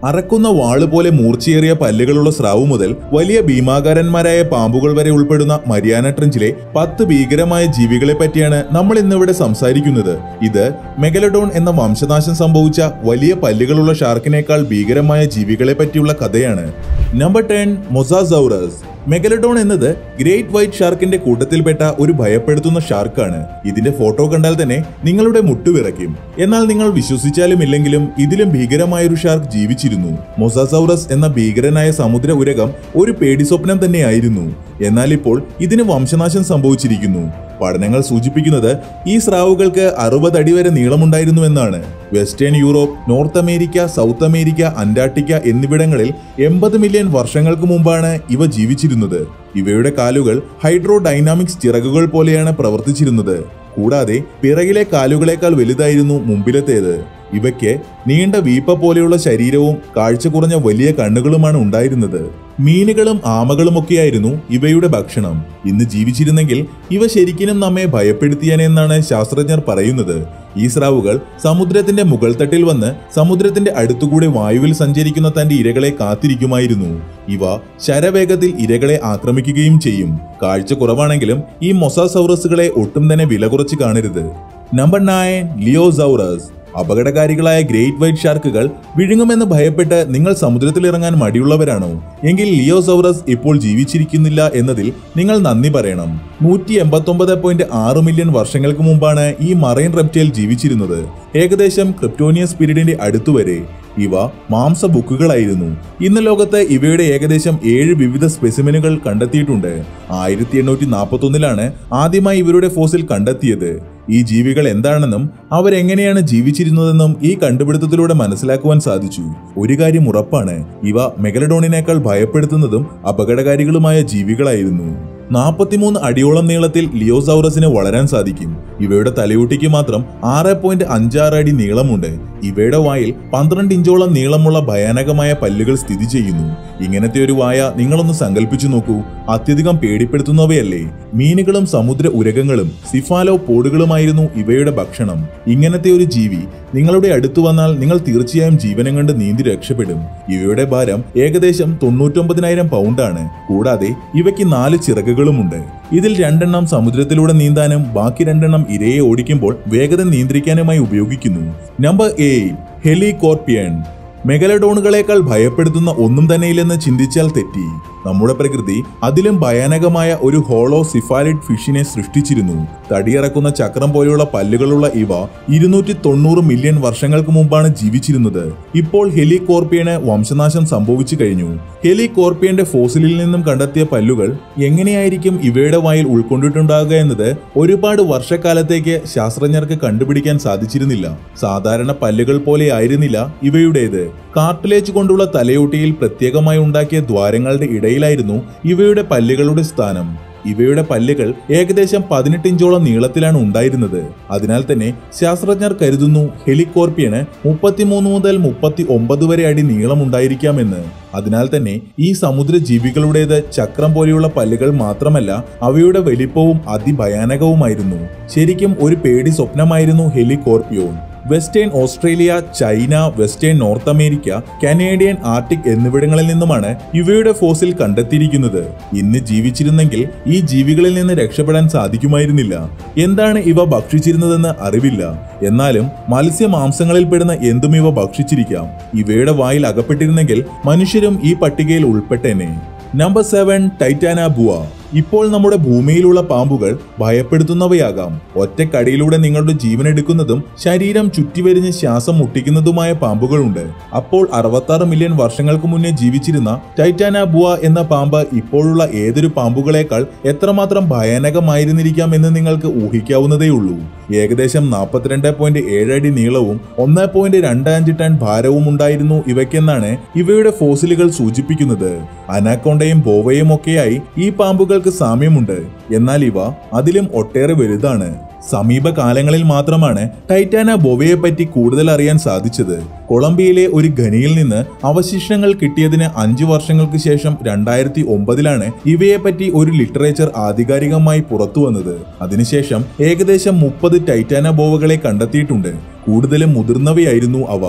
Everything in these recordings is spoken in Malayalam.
അറക്കുന്ന വാള് പോലെ മൂർച്ചയേറിയ പല്ലുകളുള്ള സ്രാവ് മുതൽ വലിയ ഭീമാകാരന്മാരായ പാമ്പുകൾ വരെ ഉൾപ്പെടുന്ന മരിയാന ട്രഞ്ചിലെ പത്ത് ഭീകരമായ ജീവികളെ പറ്റിയാണ് നമ്മൾ ഇന്നിവിടെ സംസാരിക്കുന്നത് ഇത് മെഗലഡോൺ എന്ന വംശനാശം സംഭവിച്ച വലിയ പല്ലുകളുള്ള ഷാർക്കിനേക്കാൾ ഭീകരമായ ജീവികളെ പറ്റിയുള്ള കഥയാണ് നമ്പർ ടെൻ മൊസാസൗറസ് മെഗലഡോൺ എന്നത് ഗ്രേറ്റ് വൈറ്റ് ഷാർക്കിന്റെ കൂട്ടത്തിൽപ്പെട്ട ഒരു ഭയപ്പെടുത്തുന്ന ഷാർക്കാണ് ഇതിന്റെ ഫോട്ടോ കണ്ടാൽ തന്നെ നിങ്ങളുടെ മുട്ടുവിറയ്ക്കും എന്നാൽ നിങ്ങൾ വിശ്വസിച്ചാലും ഇല്ലെങ്കിലും ഇതിലും ഭീകരമായ ഒരു ഷാർക്ക് ജീവിച്ചിരുന്നു മൊസാസൗറസ് എന്ന ഭീകരനായ സമുദ്ര ഉരകം ഒരു പേടി സ്വപ്നം തന്നെയായിരുന്നു എന്നാൽ ഇപ്പോൾ ഇതിന് വംശനാശം സംഭവിച്ചിരിക്കുന്നു പഠനങ്ങൾ സൂചിപ്പിക്കുന്നത് ഈ സ്രാവുകൾക്ക് അറുപത് അടി വരെ നീളമുണ്ടായിരുന്നു എന്നാണ് Western Europe North America South America Antarctica എന്നിവിടങ്ങളിൽ എൺപത് മില്യൺ വർഷങ്ങൾക്ക് മുമ്പാണ് ഇവ ജീവിച്ചിരുന്നത് ഇവയുടെ കാലുകൾ ഹൈഡ്രോ ഡൈനാമിക്സ് ചിറകുകൾ പോലെയാണ് പ്രവർത്തിച്ചിരുന്നത് കൂടാതെ പിറകിലെ കാലുകളേക്കാൾ വലുതായിരുന്നു മുമ്പിലത്തേത് ഇവയ്ക്ക് നീണ്ട വീപ്പ പോലെയുള്ള ശരീരവും കാഴ്ച കുറഞ്ഞ വലിയ കണ്ണുകളുമാണ് ഉണ്ടായിരുന്നത് മീനുകളും ആമകളുമൊക്കെയായിരുന്നു ഇവയുടെ ഭക്ഷണം ഇന്ന് ജീവിച്ചിരുന്നെങ്കിൽ ഇവ ശരിക്കും നമ്മെ ഭയപ്പെടുത്തിയാനെന്നാണ് ശാസ്ത്രജ്ഞർ പറയുന്നത് ഈ സ്രാവുകൾ സമുദ്രത്തിന്റെ മുകൾ തട്ടിൽ വന്ന് സമുദ്രത്തിന്റെ അടുത്തുകൂടെ വായുവിൽ സഞ്ചരിക്കുന്ന തന്റെ ഇരകളെ കാത്തിരിക്കുമായിരുന്നു ഇവ ശരവേഗത്തിൽ ഇരകളെ ആക്രമിക്കുകയും ചെയ്യും കാഴ്ച കുറവാണെങ്കിലും ഈ മൊസാസൗറസുകളെ ഒട്ടും തന്നെ വില കുറച്ച് കാണരുത് നമ്പർ നയൻ ലിയോസൗറസ് അപകടകാരികളായ ഗ്രേറ്റ് വൈറ്റ് ഷാർക്കുകൾ വിഴുങ്ങുമെന്ന് ഭയപ്പെട്ട് നിങ്ങൾ സമുദ്രത്തിൽ ഇറങ്ങാൻ മടിയുള്ളവരാണോ എങ്കിൽ ലിയോസൗറസ് ഇപ്പോൾ ജീവിച്ചിരിക്കുന്നില്ല എന്നതിൽ നിങ്ങൾ നന്ദി പറയണം നൂറ്റി എൺപത്തൊമ്പത് പോയിന്റ് ആറ് മില്യൺ വർഷങ്ങൾക്ക് മുമ്പാണ് ഈ മറൈൻ റെപ്റ്റൈൽ ജീവിച്ചിരുന്നത് ഏകദേശം ക്രിപ്റ്റോനിയസ് പീരീഡിന്റെ അടുത്തുവരെ ഇവ മാംസ ബുക്കുകളായിരുന്നു ഇന്ന് ലോകത്ത് ഇവയുടെ ഏകദേശം ഏഴ് വിവിധ സ്പെസിമെനുകൾ കണ്ടെത്തിയിട്ടുണ്ട് ആയിരത്തി എണ്ണൂറ്റി നാൽപ്പത്തൊന്നിലാണ് ആദ്യമായി ഇവരുടെ ഫോസിൽ കണ്ടെത്തിയത് ഈ ജീവികൾ എന്താണെന്നും അവരെങ്ങനെയാണ് ജീവിച്ചിരുന്നതെന്നും ഈ കണ്ടുപിടുത്തത്തിലൂടെ മനസ്സിലാക്കുവാൻ സാധിച്ചു ഒരു കാര്യം ഉറപ്പാണ് ഇവ മെഗലഡോണിനേക്കാൾ ഭയപ്പെടുത്തുന്നതും അപകടകാരികളുമായ ജീവികളായിരുന്നു നാൽപ്പത്തിമൂന്ന് അടിയോളം നീളത്തിൽ ലിയോസൗറസിന് വളരാൻ സാധിക്കും ഇവയുടെ തലയൂട്ടിക്ക് മാത്രം ആറ് പോയിന്റ് അഞ്ചാറ് അടി നീളമുണ്ട് ഇവയുടെ വായിൽ പന്ത്രണ്ട് ഇഞ്ചോളം നീളമുള്ള ഭയാനകമായ പല്ലുകൾ സ്ഥിതി ചെയ്യുന്നു ഇങ്ങനത്തെ ഒരു വായ നിങ്ങളൊന്ന് സങ്കല്പിച്ചു നോക്കൂ അത്യധികം പേടിപ്പെടുത്തുന്നവയല്ലേ മീനുകളും സമുദ്ര ഉരകങ്ങളും സിഫാലോ പോഡുകളുമായിരുന്നു ഇവയുടെ ഭക്ഷണം ഇങ്ങനത്തെ ഒരു ജീവി നിങ്ങളുടെ അടുത്തു വന്നാൽ നിങ്ങൾ തീർച്ചയായും ജീവനം കൊണ്ട് നീന്തി രക്ഷപ്പെടും ഇവയുടെ ഭാരം ഏകദേശം തൊണ്ണൂറ്റൊമ്പതിനായിരം പൗണ്ടാണ് കൂടാതെ ഇവയ്ക്ക് നാല് ചിറകുകളുമുണ്ട് ഇതിൽ രണ്ടെണ്ണം സമുദ്രത്തിലൂടെ നീന്താനും ബാക്കി രണ്ടെണ്ണം ഇരയെ ഓടിക്കുമ്പോൾ വേഗത നിയന്ത്രിക്കാനുമായി ഉപയോഗിക്കുന്നു നമ്പർ എയ്റ്റ് ഹെലികോർപ്പിയൻ മെഗലഡോണുകളേക്കാൾ ഭയപ്പെടുത്തുന്ന ഒന്നും തന്നെയില്ലെന്ന് ചിന്തിച്ചാൽ തെറ്റി നമ്മുടെ പ്രകൃതി അതിലും ഭയാനകമായ ഒരു ഹോളോ സിഫാലിഡ് ഫിഷിനെ സൃഷ്ടിച്ചിരുന്നു തടിയിറക്കുന്ന ചക്രം പോലെയുള്ള പല്ലുകളുള്ള ഇവ ഇരുന്നൂറ്റി തൊണ്ണൂറ് മില്യൺ വർഷങ്ങൾക്ക് മുമ്പാണ് ജീവിച്ചിരുന്നത് ഇപ്പോൾ ഹെലികോർപ്പിയന് വംശനാശം സംഭവിച്ചു കഴിഞ്ഞു ഹെലികോർപ്പിയന്റെ ഫോസിലിൽ നിന്നും കണ്ടെത്തിയ പല്ലുകൾ എങ്ങനെയായിരിക്കും ഇവയുടെ വായിൽ ഉൾക്കൊണ്ടിട്ടുണ്ടാകുക എന്നത് ഒരുപാട് വർഷക്കാലത്തേക്ക് ശാസ്ത്രജ്ഞർക്ക് കണ്ടുപിടിക്കാൻ സാധിച്ചിരുന്നില്ല സാധാരണ പല്ലുകൾ പോലെ ആയിരുന്നില്ല ഇവയുടേത് കാർട്ടിലേജ് കൊണ്ടുള്ള തലയോട്ടിയിൽ പ്രത്യേകമായി ഉണ്ടാക്കിയ ദ്വാരങ്ങളുടെ ഇടയിലായിരുന്നു ഇവയുടെ പല്ലുകളുടെ സ്ഥാനം ഇവയുടെ പല്ലുകൾ ഏകദേശം പതിനെട്ട് ഇഞ്ചോളം നീളത്തിലാണ് ഉണ്ടായിരുന്നത് അതിനാൽ തന്നെ ശാസ്ത്രജ്ഞർ കരുതുന്നു ഹെലികോർപ്പിയന് മുപ്പത്തിമൂന്ന് മുതൽ മുപ്പത്തി ഒമ്പത് വരെ അടി നീളമുണ്ടായിരിക്കാമെന്ന് അതിനാൽ തന്നെ ഈ സമുദ്ര ജീവികളുടേത് ചക്രം പോലെയുള്ള പല്ലുകൾ മാത്രമല്ല അവയുടെ വലിപ്പവും അതിഭയാനകവുമായിരുന്നു ശരിക്കും ഒരു പേടി സ്വപ്നമായിരുന്നു helicoprion Western Australia China Western North America Canadian Arctic എന്നിവിടങ്ങളിൽ നിന്നുമാണ് ഇവയുടെ ഫോസിൽ കണ്ടെത്തിയിരിക്കുന്നത് ഇന്ന് ജീവിച്ചിരുന്നെങ്കിൽ ഈ ജീവികളിൽ നിന്ന് രക്ഷപ്പെടാൻ സാധിക്കുമായിരുന്നില്ല എന്താണ് ഇവ ഭക്ഷിച്ചിരുന്നതെന്ന് അറിവില്ല എന്നാലും മത്സ്യ മാംസങ്ങളിൽ പെടുന്ന എന്തും ഇവ ഭക്ഷിച്ചിരിക്കാം ഇവയുടെ വായിൽ അകപ്പെട്ടിരുന്നെങ്കിൽ മനുഷ്യരും ഈ പട്ടികയിൽ ഉൾപ്പെട്ടേനെ നമ്പർ സെവൻ ടൈറ്റാന ബുവ ഇപ്പോൾ നമ്മുടെ ഭൂമിയിലുള്ള പാമ്പുകൾ ഭയപ്പെടുത്തുന്നവയാകാം ഒറ്റക്കടിയിലൂടെ നിങ്ങളുടെ ജീവൻ എടുക്കുന്നതും ശരീരം ചുറ്റിവരിഞ്ഞ് ശ്വാസം മുട്ടിക്കുന്നതുമായ പാമ്പുകളുണ്ട് അപ്പോൾ അറുപത്താറ് മില്യൺ വർഷങ്ങൾക്ക് മുന്നേ ജീവിച്ചിരുന്ന ടൈറ്റാന ബുവ എന്ന പാമ്പ് ഇപ്പോഴുള്ള ഏതൊരു പാമ്പുകളേക്കാൾ എത്രമാത്രം ഭയാനകമായിരുന്നിരിക്കാം എന്ന് നിങ്ങൾക്ക് ഊഹിക്കാവുന്നതേയുള്ളൂ ഏകദേശം നാൽപ്പത്തിരണ്ട് പോയിന്റ് ഏഴ് അടി നീളവും ഒന്ന് പോയിന്റ് രണ്ട് അഞ്ച് ടൺ ഭാരവും ഉണ്ടായിരുന്നു ഇവയ്ക്കെന്നാണ് ഇവയുടെ ഫോസിലുകൾ സൂചിപ്പിക്കുന്നത് അനാക്കോണ്ടയും ബോവയും ഒക്കെയായി ഈ പാമ്പുകൾക്ക് സാമ്യമുണ്ട് എന്നാൽ ഇവ അതിലും ഒട്ടേറെ വലുതാണ് സമീപകാലങ്ങളിൽ മാത്രമാണ് ടൈറ്റാന ബൊവയെ പറ്റി കൂടുതൽ അറിയാൻ സാധിച്ചത് കൊളംബിയയിലെ ഒരു ഖനിയിൽ നിന്ന് അവശിഷ്ടങ്ങൾ കിട്ടിയതിന് അഞ്ചു വർഷങ്ങൾക്ക് ശേഷം രണ്ടായിരത്തി ഒമ്പതിലാണ് ഇവയെപ്പറ്റി ഒരു ലിറ്ററേച്ചർ ആധികാരികമായി പുറത്തു വന്നത് അതിനുശേഷം ഏകദേശം മുപ്പത് ടൈറ്റാന ബോവകളെ കണ്ടെത്തിയിട്ടുണ്ട് കൂടുതലും മുതിർന്നവയായിരുന്നു അവ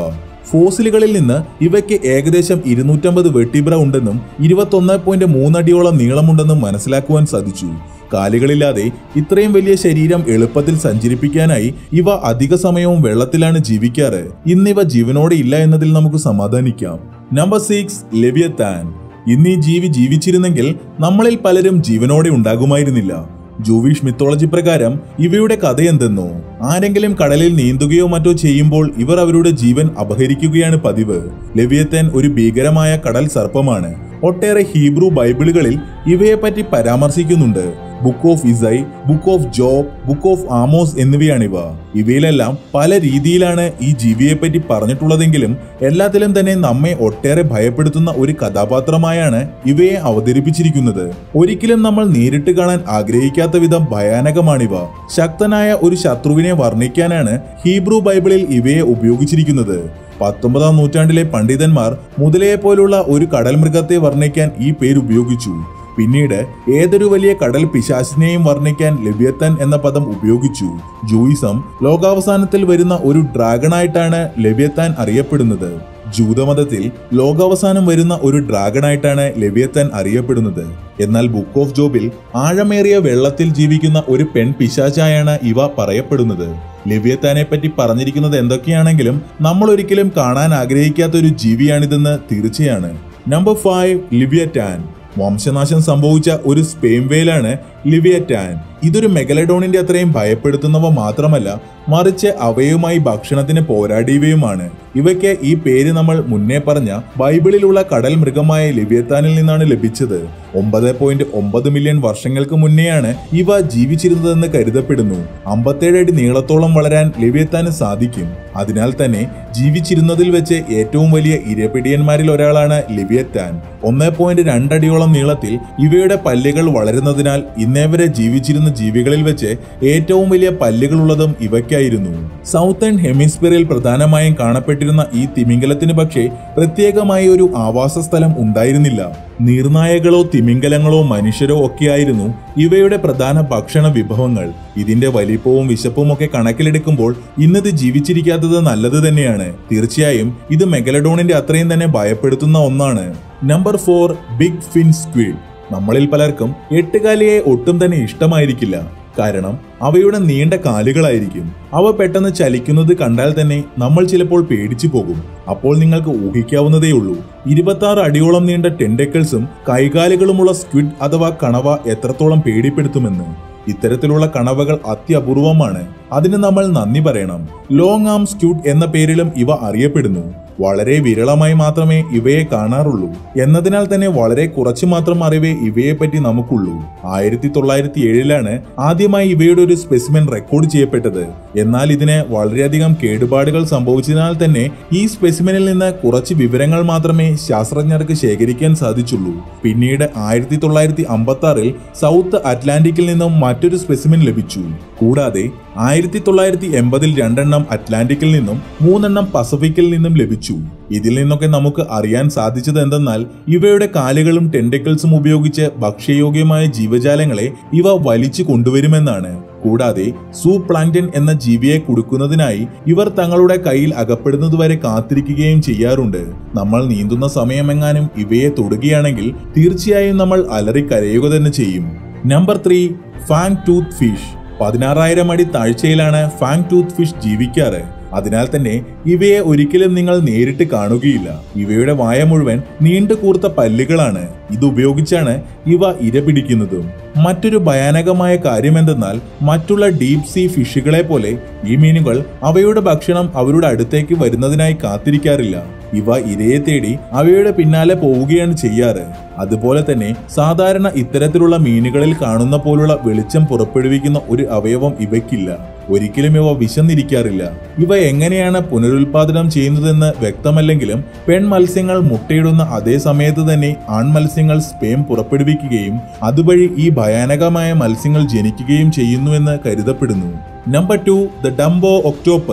ഫോസിലുകളിൽ നിന്ന് ഇവയ്ക്ക് ഏകദേശം ഇരുന്നൂറ്റമ്പത് വെട്ടിബ്ര ഉണ്ടെന്നും ഇരുപത്തൊന്ന് പോയിന്റ് മൂന്നടിയോളം നീളമുണ്ടെന്നും മനസ്സിലാക്കുവാൻ സാധിച്ചു കാലുകളില്ലാതെ ഇത്രയും വലിയ ശരീരം എളുപ്പത്തിൽ സഞ്ചരിപ്പിക്കാനായി ഇവ അധിക സമയവും വെള്ളത്തിലാണ് ജീവിക്കാറ് ഇന്നിവ ജീവനോടെ ഇല്ല എന്നതിൽ നമുക്ക് സമാധാനിക്കാം നമ്പർ സിക്സ് ലെവിയത്താൻ ഇന്ന് ഈ ജീവി ജീവിച്ചിരുന്നെങ്കിൽ നമ്മളിൽ പലരും ജീവനോടെ ഉണ്ടാകുമായിരുന്നില്ല ജൂവിഷ് മിത്തോളജി പ്രകാരം ഇവയുടെ കഥയെന്തെന്നോ ആരെങ്കിലും കടലിൽ നീന്തുകയോ മറ്റോ ചെയ്യുമ്പോൾ ഇവർ അവരുടെ ജീവൻ അപഹരിക്കുകയാണ് പതിവ് ലെവിയത്തൻ ഒരു ഭീകരമായ കടൽ സർപ്പമാണ് ഒട്ടേറെ ഹീബ്രു ബൈബിളുകളിൽ ഇവയെപ്പറ്റി പരാമർശിക്കുന്നുണ്ട് book of Isaiah book of Job book of Amos എന്നിവയാണിവ ഇവയിലെല്ലാം പല രീതിയിലാണ് ഈ ജീവിയെപ്പറ്റി പറഞ്ഞിട്ടുള്ളതെങ്കിലും എല്ലാത്തിലും തന്നെ നമ്മെ ഒട്ടേറെ ഭയപ്പെടുത്തുന്ന ഒരു കഥാപാത്രമായാണ് ഇവയെ അവതരിപ്പിച്ചിരിക്കുന്നത് ഒരിക്കലും നമ്മൾ നേരിട്ട് കാണാൻ ആഗ്രഹിക്കാത്ത വിധം ഭയാനകമാണിവ ശക്തനായ ഒരു ശത്രുവിനെ വർണ്ണിക്കാനാണ് ഹീബ്രു ബൈബിളിൽ ഇവയെ ഉപയോഗിച്ചിരിക്കുന്നത് പത്തൊമ്പതാം നൂറ്റാണ്ടിലെ പണ്ഡിതന്മാർ മുതലയെ പോലുള്ള ഒരു കടൽ മൃഗത്തെ വർണ്ണിക്കാൻ ഈ പേര് ഉപയോഗിച്ചു പിന്നീട് ഏതൊരു വലിയ കടൽ പിശാചിനെയും വർണ്ണിക്കാൻ ലവ്യത്തൻ എന്ന പദം ഉപയോഗിച്ചു ജൂയിസം ലോകാവസാനത്തിൽ വരുന്ന ഒരു ഡ്രാഗണായിട്ടാണ് ലവ്യത്താൻ അറിയപ്പെടുന്നത് ജൂതമതത്തിൽ ലോകാവസാനം വരുന്ന ഒരു ഡ്രാഗണായിട്ടാണ് ലവ്യത്താൻ അറിയപ്പെടുന്നത് എന്നാൽ ബുക്ക് ഓഫ് ജോബിൽ ആഴമേറിയ വെള്ളത്തിൽ ജീവിക്കുന്ന ഒരു പെൺ പിശാചായാണ് ഇവ പറയപ്പെടുന്നത് ലവ്യത്താനെ പറ്റി പറഞ്ഞിരിക്കുന്നത് എന്തൊക്കെയാണെങ്കിലും നമ്മൾ ഒരിക്കലും കാണാൻ ആഗ്രഹിക്കാത്ത ഒരു ജീവിയാണിതെന്ന് തീർച്ചയാണ് നമ്പർ ഫൈവ് ലിവിയറ്റാൻ വംശനാശം സംഭവിച്ച ഒരു സ്പെയിം വേലാണ് ലിവിയറ്റാൻ ഇതൊരു മെഗലഡോണിന്റെ അത്രയും ഭയപ്പെടുത്തുന്നവ മാത്രമല്ല മറിച്ച് അവയുമായി ഭക്ഷണത്തിന് പോരാടിയവയുമാണ് ഇവയ്ക്ക് ഈ പേര് നമ്മൾ മുന്നേ പറഞ്ഞ ബൈബിളിലുള്ള കടൽ മൃഗമായ ലിവിയത്താനിൽ നിന്നാണ് ലഭിച്ചത് ഒമ്പത് പോയിന്റ് ഒമ്പത് മില്യൺ വർഷങ്ങൾക്ക് മുന്നെയാണ് ഇവ ജീവിച്ചിരുന്നതെന്ന് കരുതപ്പെടുന്നു അമ്പത്തേഴ് അടി നീളത്തോളം വളരാൻ ലിവിയത്താന് സാധിക്കും അതിനാൽ തന്നെ ജീവിച്ചിരുന്നതിൽ വെച്ച് ഏറ്റവും വലിയ ഇരപിടിയന്മാരിൽ ഒരാളാണ് ലിവിയത്താൻ ഒന്ന് പോയിന്റ് രണ്ടടിയോളം നീളത്തിൽ ഇവയുടെ പല്ലുകൾ വളരുന്നതിനാൽ ഇന്നേ വരെ ജീവിച്ചിരുന്ന ജീവികളിൽ വെച്ച് ഏറ്റവും വലിയ പല്ലുകളുള്ളതും ഇവയ്ക്കായിരുന്നു സൗത്തേൺ ഹെമിസ്ഫിയറിൽ പ്രധാനമായും കാണപ്പെട്ടിരുന്ന ഈ തിമിംഗലത്തിന് പക്ഷേ പ്രത്യേകമായ ഒരു ആവാസ സ്ഥലം ഉണ്ടായിരുന്നില്ല നീർനായകളോ തിമിംഗലങ്ങളോ മനുഷ്യരോ ഒക്കെയായിരുന്നു ഇവയുടെ പ്രധാന ഭക്ഷണ വിഭവങ്ങൾ ഇതിന്റെ വലിപ്പവും വിശപ്പും ഒക്കെ കണക്കിലെടുക്കുമ്പോൾ ഇന്നത് ജീവിച്ചിരിക്കാത്തത് നല്ലത് തന്നെയാണ് തീർച്ചയായും ഇത് മെഗലഡോണിന്റെ അത്രയും തന്നെ ഭയപ്പെടുത്തുന്ന ഒന്നാണ് number four big fin squid നമ്മളിൽ പലർക്കും എട്ടുകാലിയെ ഒട്ടും തന്നെ ഇഷ്ടമായിരിക്കില്ല കാരണം അവയുടെ നീണ്ട കാലുകളായിരിക്കും അവ പെട്ടെന്ന് ചലിക്കുന്നത് കണ്ടാൽ തന്നെ നമ്മൾ ചിലപ്പോൾ പേടിച്ചു പോകും അപ്പോൾ നിങ്ങൾക്ക് ഊഹിക്കാവുന്നതേയുള്ളൂ ഇരുപത്തി ആറ് അടിയോളം നീണ്ട ടെൻഡക്കിൾസും കൈകാലുകളുമുള്ള സ്ക്വിഡ് അഥവാ കണവ എത്രത്തോളം പേടിപ്പെടുത്തുമെന്ന് ഇത്തരത്തിലുള്ള കണവകൾ അത്യപൂർവമാണ് അതിന് നമ്മൾ നന്ദി പറയണം ലോങ് ആം സ്ക്യൂട്ട് എന്ന പേരിലും ഇവ അറിയപ്പെടുന്നു വളരെ വിരളമായി മാത്രമേ ഇവയെ കാണാറുള്ളൂ എന്നതിനാൽ തന്നെ വളരെ കുറച്ചു മാത്രം അറിവേ ഇവയെ പറ്റി നമുക്കുള്ളൂ ആയിരത്തി തൊള്ളായിരത്തി ഏഴിലാണ് ആദ്യമായി ഇവയുടെ ഒരു സ്പെസിമെൻ റെക്കോർഡ് ചെയ്യപ്പെട്ടത് എന്നാൽ ഇതിന് വളരെയധികം കേടുപാടുകൾ സംഭവിച്ചതിനാൽ തന്നെ ഈ സ്പെസിമെനിൽ നിന്ന് കുറച്ച് വിവരങ്ങൾ മാത്രമേ ശാസ്ത്രജ്ഞർക്ക് ശേഖരിക്കാൻ സാധിച്ചുള്ളൂ പിന്നീട് ആയിരത്തി തൊള്ളായിരത്തി അമ്പത്തി ആറിൽ സൗത്ത് അറ്റ്ലാന്റിക്കിൽ നിന്നും മറ്റൊരു സ്പെസിമെൻ ലഭിച്ചു കൂടാതെ ആയിരത്തി തൊള്ളായിരത്തി എൺപതിൽ രണ്ടെണ്ണം അറ്റ്ലാന്റിക്കിൽ നിന്നും മൂന്നെണ്ണം പസഫിക്കിൽ നിന്നും ലഭിച്ചു ഇതിൽ നിന്നൊക്കെ നമുക്ക് അറിയാൻ സാധിച്ചത് എന്തെന്നാൽ ഇവയുടെ കാലുകളും ടെൻഡക്കിൾസും ഉപയോഗിച്ച് ഭക്ഷ്യയോഗ്യമായ ജീവജാലങ്ങളെ ഇവ വലിച്ചു കൊണ്ടുവരുമെന്നാണ് കൂടാതെ സൂപ്ലാങ്ക്ടൻ എന്ന ജീവിയെ കുടുക്കുന്നതിനായി ഇവർ തങ്ങളുടെ കയ്യിൽ അകപ്പെടുന്നതുവരെ കാത്തിരിക്കുകയും ചെയ്യാറുണ്ട് നമ്മൾ നീന്തുന്ന സമയമെങ്ങാനും ഇവയെ തൊടുകയാണെങ്കിൽ തീർച്ചയായും നമ്മൾ അലറി കരയുക തന്നെ ചെയ്യും number three fangtooth fish പതിനാറായിരം അടി താഴ്ചയിലാണ് ഫാങ് ടൂത്ത് ഫിഷ് ജീവിക്കാറ് അതിനാൽ തന്നെ ഇവയെ ഒരിക്കലും നിങ്ങൾ നേരിട്ട് കാണുകയില്ല ഇവയുടെ വായ മുഴുവൻ നീണ്ടു കൂർത്ത പല്ലുകളാണ് ഇത് ഉപയോഗിച്ചാണ് ഇവ ഇര പിടിക്കുന്നതും മറ്റൊരു ഭയാനകമായ കാര്യമെന്തെന്നാൽ മറ്റുള്ള ഡീപ് സീ ഫിഷുകളെ പോലെ ഈ മീനുകൾ അവയുടെ ഭക്ഷണം അവരുടെ അടുത്തേക്ക് വരുന്നതിനായി കാത്തിരിക്കാറില്ല ഇവ ഇരയെ തേടി അവയുടെ പിന്നാലെ പോവുകയാണ് ചെയ്യാറ് അതുപോലെ തന്നെ സാധാരണ ഇത്തരത്തിലുള്ള മീനുകളിൽ കാണുന്ന പോലുള്ള വെളിച്ചം പുറപ്പെടുവിക്കുന്ന ഒരു അവയവം ഇവയ്ക്കില്ല ഒരിക്കലും ഇവ വിശന്നിരിക്കാറില്ല ഇവ എങ്ങനെയാണ് പുനരുൽപാദനം ചെയ്യുന്നതെന്ന് വ്യക്തമല്ലെങ്കിലും പെൺ മത്സ്യങ്ങൾ മുട്ടയിടുന്ന അതേ സമയത്ത് തന്നെ ആൺമത്സ്യങ്ങൾ സ്പേം പുറപ്പെടുവിക്കുകയും അതുവഴി ഈ ഭയാനകമായ മത്സ്യങ്ങൾ ജനിക്കുകയും ചെയ്യുന്നുവെന്ന് കരുതപ്പെടുന്നു number two the dumbo octopus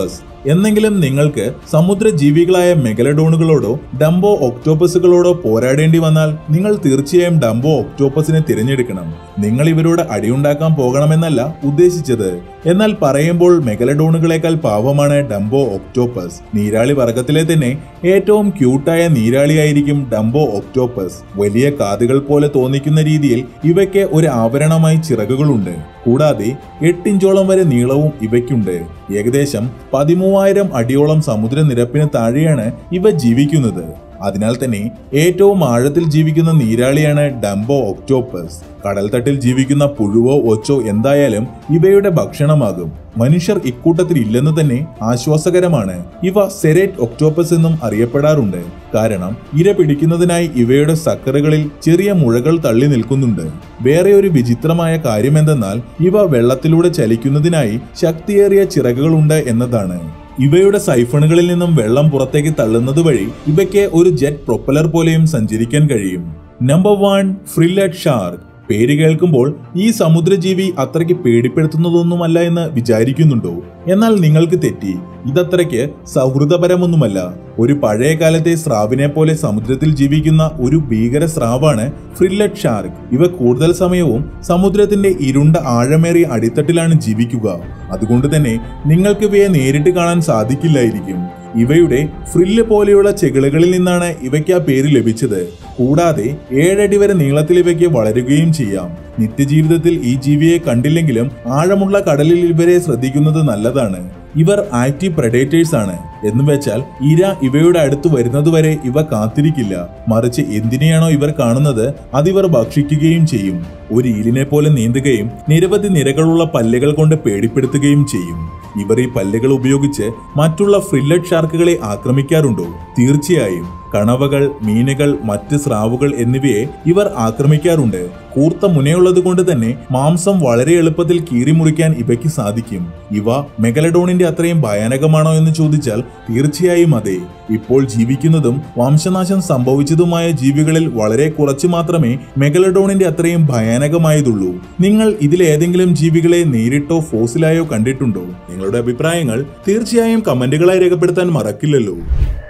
എന്നെങ്കിലും നിങ്ങൾക്ക് സമുദ്ര ജീവികളായ മെഗലഡോണുകളോടോ ഡംബോ ഒക്ടോപ്പസുകളോടോ പോരാടേണ്ടി വന്നാൽ നിങ്ങൾ തീർച്ചയായും ഡംബോ ഒക്ടോപ്പസിനെ തിരഞ്ഞെടുക്കണം നിങ്ങൾ ഇവരോട് അടിയുണ്ടാക്കാൻ പോകണമെന്നല്ല ഉദ്ദേശിച്ചത് എന്നാൽ പറയുമ്പോൾ മെഗലഡോണുകളെക്കാൾ പാവമാണ് ഡംബോ ഒക്ടോപ്പസ് നീരാളി വർഗത്തിലെ തന്നെ ഏറ്റവും ക്യൂട്ടായ നീരാളിയായിരിക്കും ഡംബോ ഒക്ടോപ്പസ് വലിയ കാതുകൾ പോലെ തോന്നിക്കുന്ന രീതിയിൽ ഇവയ്ക്ക് ഒരു ആവരണമായി ചിറകുകളുണ്ട് കൂടാതെ എട്ടിഞ്ചോളം വരെ നീളവും ഇവയ്ക്കുണ്ട് ഏകദേശം പതിമൂവായിരം അടിയോളം സമുദ്രനിരപ്പിന് താഴെയാണ് ഇവ ജീവിക്കുന്നത് അതിനാൽ തന്നെ ഏറ്റവും ആഴത്തിൽ ജീവിക്കുന്ന നീരാളിയാണ് ഡംബോ ഒക്ടോപ്പസ് കടൽത്തട്ടിൽ ജീവിക്കുന്ന പുഴുവോ ഒച്ചോ എന്തായാലും ഇവയുടെ ഭക്ഷണമാകും മനുഷ്യർ ഇക്കൂട്ടത്തിൽ ഇല്ലെന്ന് തന്നെ ആശ്വാസകരമാണ് ഇവ സെരേറ്റ് ഒക്ടോപ്പസ് എന്നും അറിയപ്പെടാറുണ്ട് കാരണം ഇര പിടിക്കുന്നതിനായി ഇവയുടെ സക്കറുകളിൽ ചെറിയ മുഴകൾ തള്ളി നിൽക്കുന്നുണ്ട് വേറെ ഒരു വിചിത്രമായ കാര്യമെന്തെന്നാൽ ഇവ വെള്ളത്തിലൂടെ ചലിക്കുന്നതിനായി ശക്തിയേറിയ ചിറകുകളുണ്ട് എന്നതാണ് ഇവയുടെ സൈഫണുകളിൽ നിന്നും വെള്ളം പുറത്തേക്ക് തള്ളുന്നത് വഴി ഇവയ്ക്ക് ഒരു ജെറ്റ് പ്രൊപ്പലർ പോലെയും സഞ്ചരിക്കാൻ കഴിയും നമ്പർ വൺ ഫ്രില്ലറ്റ് ഷാർക്ക് പേര് കേൾക്കുമ്പോൾ ഈ സമുദ്രജീവി അത്രയ്ക്ക് പേടിപ്പെടുത്തുന്നതൊന്നുമല്ല എന്ന് വിചാരിക്കുന്നുണ്ടോ എന്നാൽ നിങ്ങൾക്ക് തെറ്റി ഇതത്രയ്ക്ക് സൗഹൃദപരമൊന്നുമല്ല ഒരു പഴയ കാലത്തെ സ്രാവിനെ പോലെ സമുദ്രത്തിൽ ജീവിക്കുന്ന ഒരു ഭീകര സ്രാവാണ് ഫ്രില്ലറ്റ് ഷാർക്ക് ഇവ കൂടുതൽ സമയവും സമുദ്രത്തിന്റെ ഇരുണ്ട ആഴമേറിയ അടിത്തട്ടിലാണ് ജീവിക്കുക അതുകൊണ്ട് തന്നെ നിങ്ങൾക്ക് ഇവയെ നേരിട്ട് കാണാൻ സാധിക്കില്ലായിരിക്കും ഇവയുടെ ഫ്രില്ല് പോലെയുള്ള ചെകിളുകളിൽ നിന്നാണ് ഇവയ്ക്ക് ആ പേര് ലഭിച്ചത് കൂടാതെ ഏഴടി വരെ നീളത്തിൽ ഇവയ്ക്ക് വളരുകയും ചെയ്യാം നിത്യജീവിതത്തിൽ ഈ ജീവിയെ കണ്ടില്ലെങ്കിലും ആഴമുള്ള കടലിൽ ഇവരെ ശ്രദ്ധിക്കുന്നത് നല്ലതാണ് ഇവർ ആക്റ്റീവ് പ്രഡേറ്റേഴ്സ് ആണ് എന്ന് വെച്ചാൽ ഇര ഇവയുടെ അടുത്ത് വരുന്നതുവരെ ഇവ കാത്തിരിക്കില്ല മറിച്ച് എന്തിനെയാണോ ഇവർ കാണുന്നത് അതിവർ ഭക്ഷിക്കുകയും ചെയ്യും ഒരു ഈലിനെ പോലെ നീന്തുകയും നിരവധി നിരകളുള്ള പല്ലുകൾ കൊണ്ട് പേടിപ്പെടുത്തുകയും ചെയ്യും ഇവർ ഈ പല്ലുകൾ ഉപയോഗിച്ച് മറ്റുള്ള ഫ്രില്ലറ്റ് ഷാർക്കുകളെ ആക്രമിക്കാറുണ്ടോ തീർച്ചയായും കണവകൾ മീനുകൾ മറ്റ് സ്രാവുകൾ എന്നിവയെ ഇവർ ആക്രമിക്കാറുണ്ട് കൂർത്ത മുനയുള്ളത് കൊണ്ട് തന്നെ മാംസം വളരെ എളുപ്പത്തിൽ കീറിമുറിക്കാൻ ഇവയ്ക്ക് സാധിക്കും ഇവ മെഗലഡോണിന്റെ അത്രയും ഭയാനകമാണോ എന്ന് ചോദിച്ചാൽ തീർച്ചയായും അതെ ഇപ്പോൾ ജീവിക്കുന്നതും വംശനാശം സംഭവിച്ചതുമായ ജീവികളിൽ വളരെ കുറച്ചു മാത്രമേ മെഗലഡോണിന്റെ അത്രയും ഭയാനകമായതുള്ളൂ നിങ്ങൾ ഇതിലേതെങ്കിലും ജീവികളെ നേരിട്ടോ ഫോസിലായോ കണ്ടിട്ടുണ്ടോ നിങ്ങളുടെ അഭിപ്രായങ്ങൾ തീർച്ചയായും കമന്റുകളായി രേഖപ്പെടുത്താൻ മറക്കില്ലല്ലോ